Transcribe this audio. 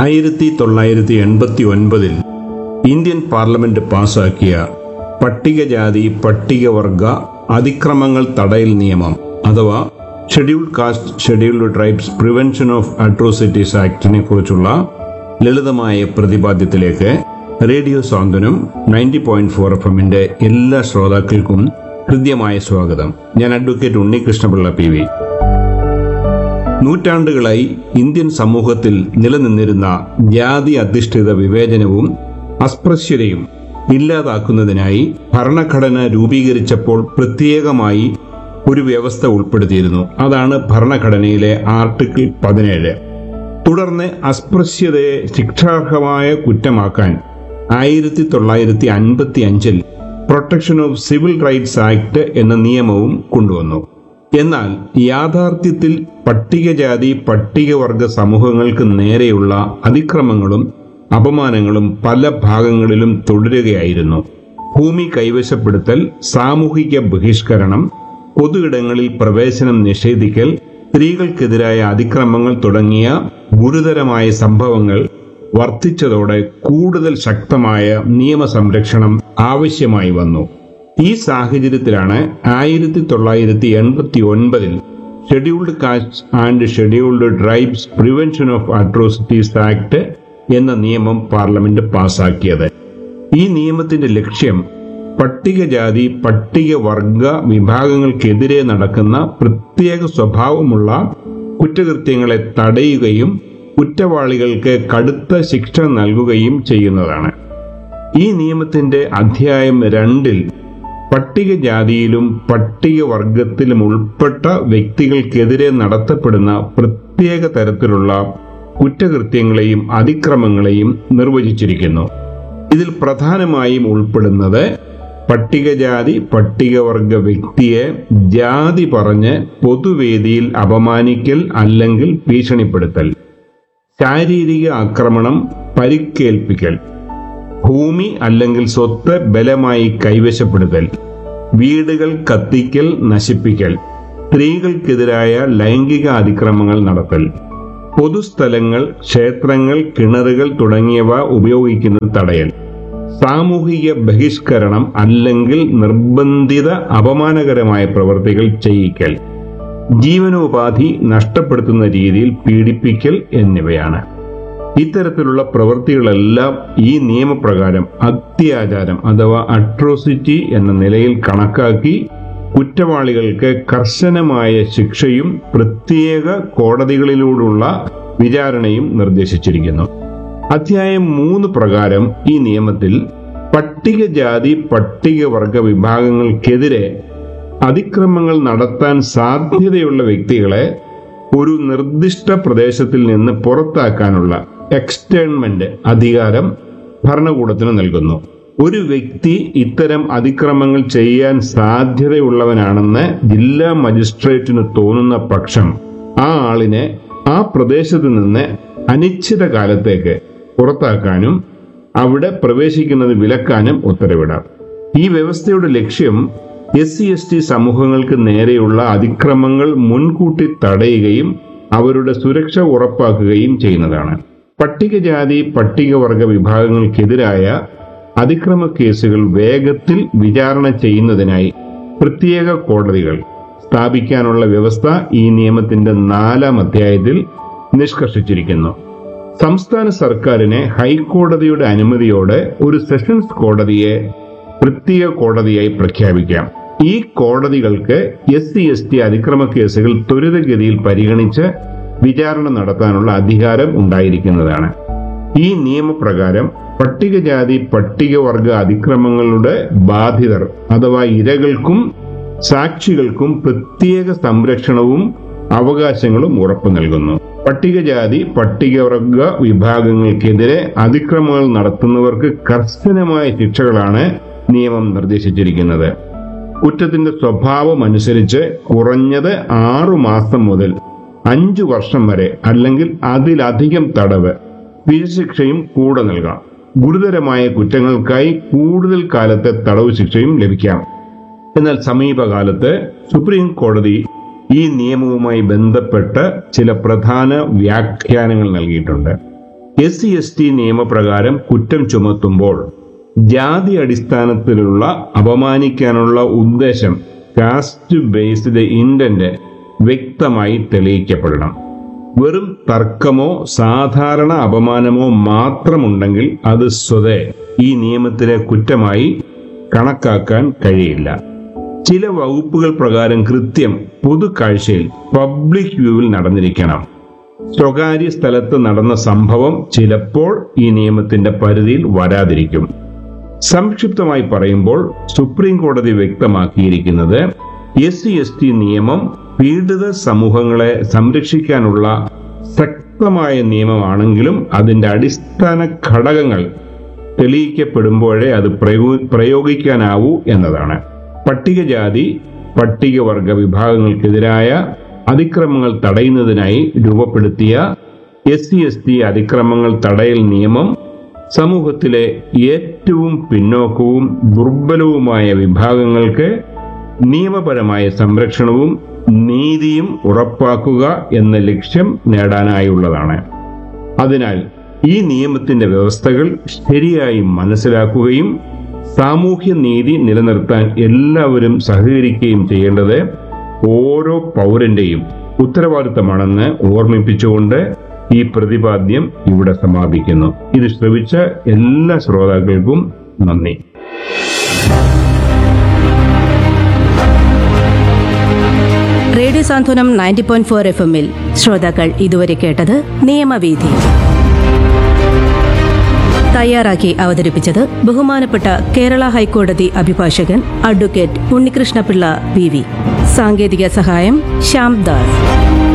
ആയിരത്തി തൊള്ളായിരത്തി എൺപത്തി ഒൻപതിൽ ഇന്ത്യൻ പാർലമെന്റ് പാസാക്കിയ പട്ടികജാതി പട്ടികവർഗ അതിക്രമങ്ങൾ തടയൽ നിയമം അഥവാ scheduled caste scheduled tribes prevention of atrocities ആക്ടിനെ കുറിച്ചുള്ള ലളിതമായ പ്രതിപാദ്യത്തിലേക്ക് radio Santhwanam ninety point four F എമ്മിന്റെ എല്ലാ ശ്രോതാക്കൾക്കും ഹൃദ്യമായ സ്വാഗതം ഞാൻ അഡ്വക്കേറ്റ് ഉണ്ണികൃഷ്ണപിള്ള പി വി നൂറ്റാണ്ടുകളായി ഇന്ത്യൻ സമൂഹത്തിൽ നിലനിന്നിരുന്ന ജാതി അധിഷ്ഠിത വിവേചനവും അസ്പൃശ്യതയും ഇല്ലാതാക്കുന്നതിനായി ഭരണഘടന രൂപീകരിച്ചപ്പോൾ പ്രത്യേകമായി ഒരു വ്യവസ്ഥ ഉൾപ്പെടുത്തിയിരുന്നു അതാണ് ഭരണഘടനയിലെ ആർട്ടിക്കിൾ പതിനേഴ് തുടർന്ന് അസ്പൃശ്യതയെ ശിക്ഷാർഹമായ കുറ്റമാക്കാൻ ആയിരത്തി തൊള്ളായിരത്തി അൻപത്തി അഞ്ചിൽ protection of civil rights act എന്ന നിയമവും കൊണ്ടുവന്നു എന്നാൽ യാഥാർത്ഥ്യത്തിൽ പട്ടികജാതി പട്ടികവർഗ സമൂഹങ്ങൾക്ക് നേരെയുള്ള അതിക്രമങ്ങളും അപമാനങ്ങളും പല ഭാഗങ്ങളിലും തുടരുകയായിരുന്നു ഭൂമി കൈവശപ്പെടുത്തൽ സാമൂഹിക ബഹിഷ്കരണം പൊതുയിടങ്ങളിൽ പ്രവേശനം നിഷേധിക്കൽ സ്ത്രീകൾക്കെതിരായ അതിക്രമങ്ങൾ തുടങ്ങിയ ഗുരുതരമായ സംഭവങ്ങൾ വർദ്ധിച്ചതോടെ കൂടുതൽ ശക്തമായ നിയമസംരക്ഷണം ആവശ്യമായി വന്നു ഈ സാഹചര്യത്തിലാണ് ആയിരത്തി തൊള്ളായിരത്തി എൺപത്തി ഒൻപതിൽ scheduled caste and scheduled tribes prevention of atrocities act എന്ന നിയമം പാർലമെന്റ് പാസാക്കിയത് ഈ നിയമത്തിന്റെ ലക്ഷ്യം പട്ടികജാതി പട്ടികവർഗ വിഭാഗങ്ങൾക്കെതിരെ നടക്കുന്ന പ്രത്യേക സ്വഭാവമുള്ള കുറ്റകൃത്യങ്ങളെ തടയുകയും കുറ്റവാളികൾക്ക് കടുത്ത ശിക്ഷ നൽകുകയും ചെയ്യുന്നതാണ് ഈ നിയമത്തിന്റെ അധ്യായം രണ്ടിൽ പട്ടികജാതിയിലും പട്ടികവർഗത്തിലും ഉൾപ്പെട്ട വ്യക്തികൾക്കെതിരെ നടത്തപ്പെടുന്ന പ്രത്യേക തരത്തിലുള്ള കുറ്റകൃത്യങ്ങളെയും അതിക്രമങ്ങളെയും നിർവചിച്ചിരിക്കുന്നു ഇതിൽ പ്രധാനമായും ഉൾപ്പെടുന്നത് പട്ടികജാതി പട്ടികവർഗ വ്യക്തിയെ ജാതി പറഞ്ഞ് പൊതുവേദിയിൽ അപമാനിക്കൽ അല്ലെങ്കിൽ ഭീഷണിപ്പെടുത്തൽ ശാരീരിക ആക്രമണം പരിക്കേൽപ്പിക്കൽ ഭൂമി അല്ലെങ്കിൽ സ്വത്ത് ബലമായി കൈവശപ്പെടുത്തൽ വീടുകൾ കത്തിക്കൽ നശിപ്പിക്കൽ സ്ത്രീകൾക്കെതിരായ ലൈംഗിക അതിക്രമങ്ങൾ നടത്തൽ പൊതുസ്ഥലങ്ങൾ ക്ഷേത്രങ്ങൾ കിണറുകൾ തുടങ്ങിയവ ഉപയോഗിക്കുന്നത് തടയൽ സാമൂഹിക ബഹിഷ്കരണം അല്ലെങ്കിൽ നിർബന്ധിത അപമാനകരമായ പ്രവൃത്തികൾ ചെയ്യിക്കൽ ജീവനോപാധി നഷ്ടപ്പെടുത്തുന്ന രീതിയിൽ പീഡിപ്പിക്കൽ എന്നിവയാണ് ഇത്തരത്തിലുള്ള പ്രവൃത്തികളെല്ലാം ഈ നിയമപ്രകാരം അത്യാചാരം അഥവാ അട്രോസിറ്റി എന്ന നിലയിൽ കണക്കാക്കി കുറ്റവാളികൾക്ക് കർശനമായ ശിക്ഷയും പ്രത്യേക കോടതികളിലൂടെയുള്ള വിചാരണയും നിർദ്ദേശിച്ചിരിക്കുന്നു അധ്യായം മൂന്ന് പ്രകാരം ഈ നിയമത്തിൽ പട്ടികജാതി പട്ടികവർഗ വിഭാഗങ്ങൾക്കെതിരെ അതിക്രമങ്ങൾ നടത്താൻ സാധ്യതയുള്ള വ്യക്തികളെ ഒരു നിർദ്ദിഷ്ട പ്രദേശത്തിൽ നിന്ന് പുറത്താക്കാനുള്ള എക്സ്റ്റേൺമെന്റ് അധികാരം ഭരണകൂടത്തിന് നൽകുന്നു ഒരു വ്യക്തി ഇത്തരം അതിക്രമങ്ങൾ ചെയ്യാൻ സാധ്യതയുള്ളവനാണെന്ന് ജില്ലാ മജിസ്ട്രേറ്റിന് തോന്നുന്ന പക്ഷം ആ ആളിനെ ആ പ്രദേശത്ത് നിന്ന് അനിശ്ചിത കാലത്തേക്ക് പുറത്താക്കാനും അവിടെ പ്രവേശിക്കുന്നത് വിലക്കാനും ഉത്തരവിടാം ഈ വ്യവസ്ഥയുടെ ലക്ഷ്യം എസ് സി എസ് ടി സമൂഹങ്ങൾക്ക് നേരെയുള്ള അതിക്രമങ്ങൾ മുൻകൂട്ടി തടയുകയും അവരുടെ സുരക്ഷ ഉറപ്പാക്കുകയും ചെയ്യുന്നതാണ് പട്ടികജാതി പട്ടികവർഗ വിഭാഗങ്ങൾക്കെതിരായ അതിക്രമ കേസുകൾ വേഗത്തിൽ വിചാരണ ചെയ്യുന്നതിനായി പ്രത്യേക കോടതികൾ സ്ഥാപിക്കാനുള്ള വ്യവസ്ഥ ഈ നിയമത്തിന്റെ നാലാം അധ്യായത്തിൽ നിഷ്കർഷിച്ചിരിക്കുന്നു സംസ്ഥാന സർക്കാരിനെ ഹൈക്കോടതിയുടെ അനുമതിയോടെ ഒരു സെഷൻസ് കോടതിയെ പ്രത്യേക കോടതിയായി പ്രഖ്യാപിക്കാം ഈ കോടതികൾക്ക് എസ് സി എസ് ടി അതിക്രമ കേസുകൾ ത്വരിതഗതിയിൽ പരിഗണിച്ച് വിചാരണ നടത്താനുള്ള അധികാരം ഉണ്ടായിരിക്കുന്നതാണ് ഈ നിയമപ്രകാരം പട്ടികജാതി പട്ടികവർഗ അതിക്രമങ്ങളുടെ ബാധിതർ അഥവാ ഇരകൾക്കും സാക്ഷികൾക്കും പ്രത്യേക സംരക്ഷണവും അവകാശങ്ങളും ഉറപ്പു നൽകുന്നു പട്ടികജാതി പട്ടികവർഗ വിഭാഗങ്ങൾക്കെതിരെ അതിക്രമങ്ങൾ നടത്തുന്നവർക്ക് കർശനമായ ശിക്ഷകളാണ് നിയമം നിർദ്ദേശിച്ചിരിക്കുന്നത് കുറ്റത്തിന്റെ സ്വഭാവം അനുസരിച്ച് കുറഞ്ഞത് ആറു മാസം മുതൽ അഞ്ചു വർഷം വരെ അല്ലെങ്കിൽ അതിലധികം തടവ് പിഴശിക്ഷയും കൂടെ നൽകാം ഗുരുതരമായ കുറ്റങ്ങൾക്കായി കൂടുതൽ കാലത്തെ തടവ് ശിക്ഷയും ലഭിക്കാം എന്നാൽ സമീപകാലത്ത് സുപ്രീം കോടതി ഈ നിയമവുമായി ബന്ധപ്പെട്ട് ചില പ്രധാന വ്യാഖ്യാനങ്ങൾ നൽകിയിട്ടുണ്ട് എസ് സി എസ് ടി നിയമപ്രകാരം കുറ്റം ചുമത്തുമ്പോൾ ജാതി അടിസ്ഥാനത്തിലുള്ള അപമാനിക്കാനുള്ള ഉദ്ദേശം കാസ്റ്റ് ബേസ്ഡ് ഇന്റന്റ് വ്യക്തമായി തെളിയിക്കപ്പെടണം വെറും തർക്കമോ സാധാരണ അപമാനമോ മാത്രമുണ്ടെങ്കിൽ അത് സ്വതേ ഈ നിയമത്തിലെ കുറ്റമായി കണക്കാക്കാൻ കഴിയില്ല ചില വകുപ്പുകൾ പ്രകാരം കൃത്യം പൊതുകാഴ്ചയിൽ പബ്ലിക് വ്യൂവിൽ നടന്നിരിക്കണം സ്വകാര്യ സ്ഥലത്ത് നടന്ന സംഭവം ചിലപ്പോൾ ഈ നിയമത്തിന്റെ പരിധിയിൽ വരാതിരിക്കും സംക്ഷിപ്തമായി പറയുമ്പോൾ സുപ്രീം കോടതി വ്യക്തമാക്കിയിരിക്കുന്നത് എസ് സി എസ് ടി നിയമം പീഡിത സമൂഹങ്ങളെ സംരക്ഷിക്കാനുള്ള ശക്തമായ നിയമമാണെങ്കിലും അതിന്റെ അടിസ്ഥാന ഘടകങ്ങൾ തെളിയിക്കപ്പെടുമ്പോഴേ അത് പ്രയോ- പ്രയോഗിക്കാനാവൂ എന്നതാണ് പട്ടികജാതി പട്ടികവർഗ വിഭാഗങ്ങൾക്കെതിരായ അതിക്രമങ്ങൾ തടയുന്നതിനായി രൂപപ്പെടുത്തിയ എസ് സി എസ് ടി അതിക്രമങ്ങൾ തടയൽ നിയമം സമൂഹത്തിലെ ഏറ്റവും പിന്നോക്കവും ദുർബലവുമായ വിഭാഗങ്ങൾക്ക് നിയമപരമായ സംരക്ഷണവും നീതിയും ഉറപ്പാക്കുക എന്ന ലക്ഷ്യം നേടാനായുള്ളതാണ് അതിനാൽ ഈ നിയമത്തിന്റെ വ്യവസ്ഥകൾ ശരിയായി മനസ്സിലാക്കുകയും സാമൂഹ്യ നീതി നിലനിർത്താൻ എല്ലാവരും സഹകരിക്കുകയും ചെയ്യേണ്ടത് ഓരോ പൗരന്റെയും ഉത്തരവാദിത്തമാണെന്ന് ഓർമ്മിപ്പിച്ചുകൊണ്ട് ഈ പ്രതിപാദ്യം ഇവിടെ സമാപിക്കുന്നു ഇത് ശ്രവിച്ച എല്ലാ ശ്രോതാക്കൾക്കും നന്ദി radio Santhwanam ninety point four F എമ്മിൽ ശ്രോതാക്കൾ ഇതുവരെ കേട്ടത് നിയമവീഥി തയ്യാറാക്കി അവതരിപ്പിച്ചത് ബഹുമാനപ്പെട്ട കേരള ഹൈക്കോടതി അഭിഭാഷകൻ അഡ്വക്കേറ്റ് ഉണ്ണികൃഷ്ണപിള്ള വി വി സാങ്കേതിക സഹായം ശ്യാം ദാസ്